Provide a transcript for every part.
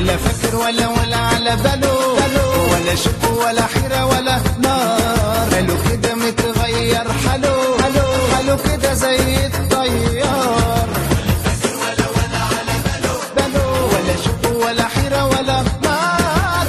ولا فاكر ولا ولا على باله ولا شك ولا حيرة ولا نار قالوا كده متغير حاله حاله كده زي الطيار باله ولا شك ولا حيرة ولا نار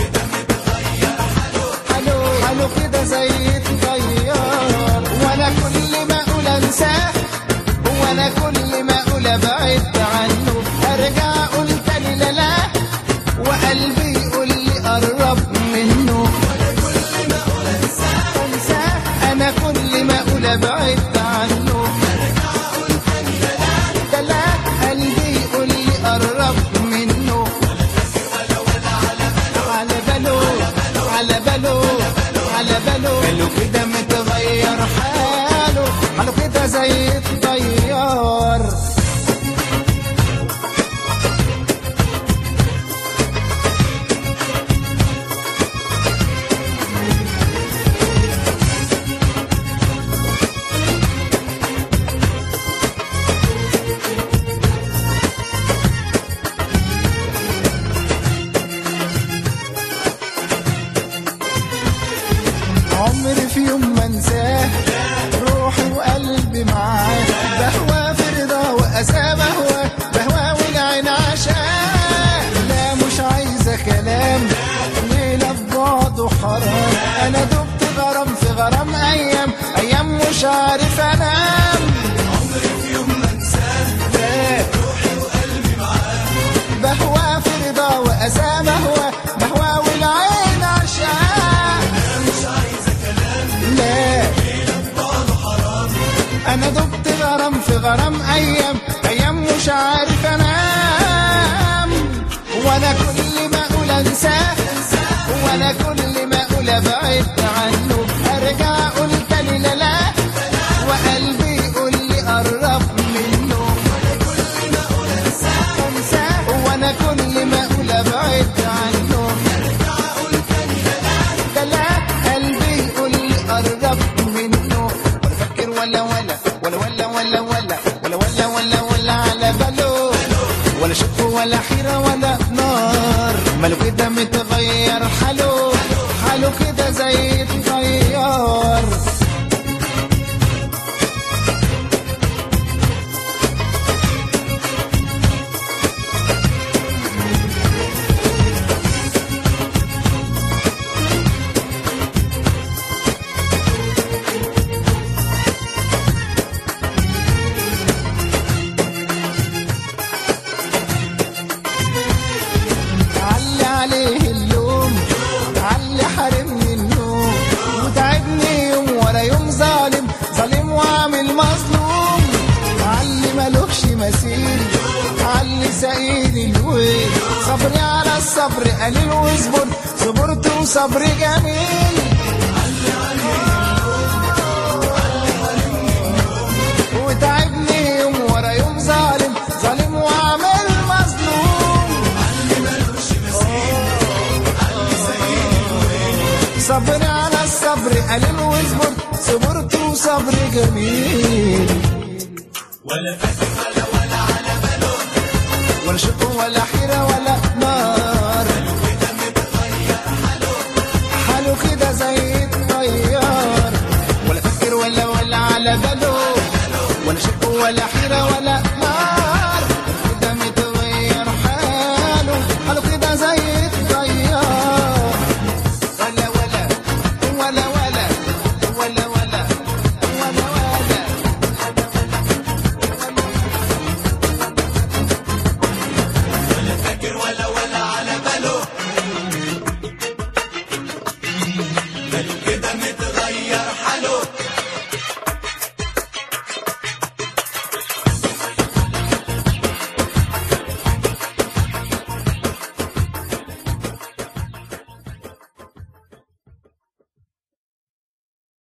حاله حاله كده زي الطيار وانا كل ما اقول انساه وانا كل ما اقول ابعد عنه ارجع اقول تاني لا لا وقلبي يقول لي قرب منه انساه انا كل ما اقول ابعد عنه لا لا قلبي يقول لي قرب منه على باله على باله على باله باله كده متغير حاله حاله كده زي الطيار عمري في يوم ما انساه روحي وقلبي معاه بهوى في رضا واسى بهوى بهوى والعين عشاه لا مش عايزه كلام ليله في بعضه حرام انا دبت غرام في غرام ايام ايام مش عارف انام عمري في يوم ما انساه روحي وقلبي معاه بهوى في رضا واسى بهوى بهوى والعين عشاه لا انا دبت غرام في غرام ايام ايام مش عارف انام وانا كل ما اقول انساه وانا كل ما اقول ابعد عنه ارجع اقول تاني لا لا وقلبي يقول لي قرب منه انساه وانا كل ما اقول ابعد عنه ده لا قلبي يقول لي قرب منه ولا فكر ولا ولا ولا ولا ولا ولا ولا ولا ولا ولا على باله ولا شك ولا حيرة ولا نار ماله كده متغير حاله حاله كده زي الطيار علي عليه اللوم علي حرمني النوم وتعبني يوم ورا يوم ظالم ظالم وعامل مظلوم علي ملوكش مثيل علي سقيني الويل صبري على الصبر قليل واصبر صبرت وصبري جميل وتعبني يوم ورا يوم ظالم ظالم وعامل مظلوم صبري على الصبر قليل واصبر صبرت وصبر جميل ولا فاكر ولا ولا على باله ولا شق ولا حيرة ولا نار وده متغير حاله حاله كده زي الطيار ولا فكر ولا ولا على باله ولا شك ولا حيرة ولا نار كده متغير حاله حاله كده زي الطيار ولا ولا ولا ولا ولا ولا ولا ولا ولا فاكر ولا